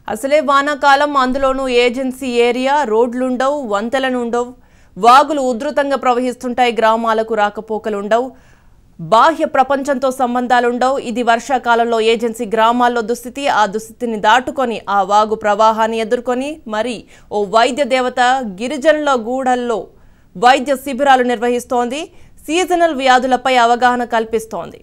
అసలే వానాకాలం అందులోనూ ఏజెన్సీ ఏరియా రోడ్లుండవు వంతెలనుండవు వాగులు ఉధృతంగా ప్రవహిస్తుంటాయి గ్రామాలకు రాకపోకలుండవు బాహ్య ప్రపంచంతో సంబంధాలుండవు ఇది వర్షాకాలంలో ఏజెన్సీ గ్రామాల్లో దుస్థితి ఆ దుస్థితిని దాటుకొని ఆ వాగు ప్రవాహాన్ని ఎదుర్కొని మరి ఓ వైద్య దేవత గిరిజనుల గూడల్లో వైద్య శిబిరాలు నిర్వహిస్తోంది సీజనల్ వ్యాధులపై అవగాహన కల్పిస్తోంది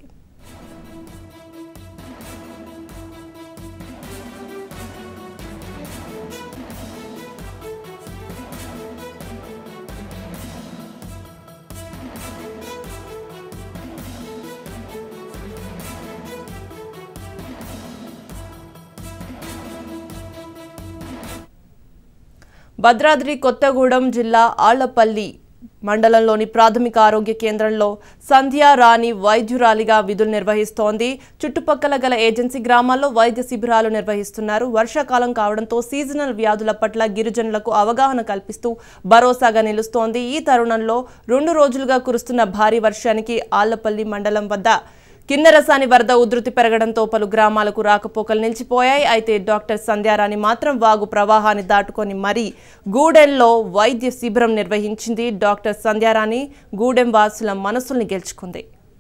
భద్రాద్రి కొత్తగూడెం జిల్లా ఆళ్లపల్లి మండలంలోని ప్రాథమిక ఆరోగ్య కేంద్రంలో సంధ్యా రాణి వైద్యురాలిగా విధులు నిర్వహిస్తోంది చుట్టుపక్కల గల ఏజెన్సీ గ్రామాల్లో వైద్య శిబిరాలు నిర్వహిస్తున్నారు వర్షాకాలం కావడంతో సీజనల్ వ్యాధుల పట్ల గిరిజనులకు అవగాహన కల్పిస్తూ భరోసాగా నిలుస్తోంది ఈ తరుణంలో రెండు రోజులుగా కురుస్తున్న భారీ వర్షానికి ఆళ్లపల్లి మండలం వద్ద కిన్నెరసాని వరద ఉధృతి పెరగడంతో పలు గ్రామాలకు రాకపోకలు నిలిచిపోయాయి అయితే డాక్టర్ సంధ్యారాణి మాత్రం వాగు ప్రవాహాన్ని దాటుకొని మరీ గూడెంలో వైద్య శిబిరం నిర్వహించింది డాక్టర్ సంధ్యారాణి గూడెం వాసుల మనసుల్ని గెలుచుకుంది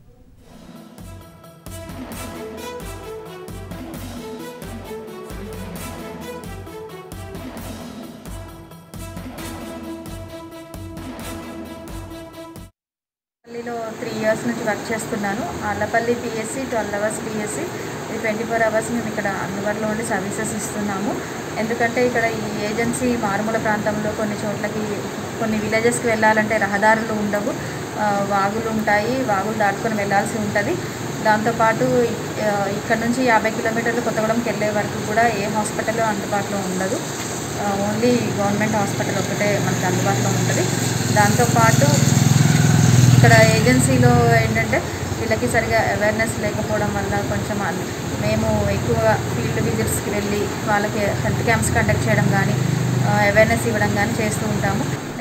పల్లిలో త్రీ ఇయర్స్ నుంచి వర్క్ చేస్తున్నాను Allapalli PSC twelve hours PSC ఇది ట్వంటీ ఫోర్ అవర్స్ మేము ఇక్కడ అందుబాటులో ఉండి సర్వీసెస్ ఇస్తున్నాము ఎందుకంటే ఇక్కడ ఈ ఏజెన్సీ మారుమూల ప్రాంతంలో కొన్ని చోట్లకి కొన్ని విలేజెస్కి వెళ్ళాలంటే రహదారులు ఉండవు ఆ, వాగులు ఉంటాయి వాగులు దాటుకొని వెళ్ళాల్సి ఉంటుంది దాంతోపాటు ఆ, ఇక్కడ నుంచి యాభై కిలోమీటర్లు కొత్తగూడెంకి వెళ్ళే వరకు కూడా ఏ హాస్పిటల్ అందుబాటులో ఉండదు ఆ, ఓన్లీ గవర్నమెంట్ హాస్పిటల్ ఒకటే మనకి అందుబాటులో ఉంటుంది దాంతోపాటు ఇక్కడ ఏజెన్సీలో ఏంటంటే వీళ్ళకి సరిగా అవేర్నెస్ లేకపోవడం వల్ల కొంచెం అన్- మేము ఎక్కువ ఫీల్డ్ విజిట్స్కి వెళ్ళి వాళ్ళకి హెల్త్ క్యాంప్స్ కండక్ట్ చేయడం కానీ అవేర్నెస్ ఇవ్వడం కానీ చేస్తూ ఉంటాము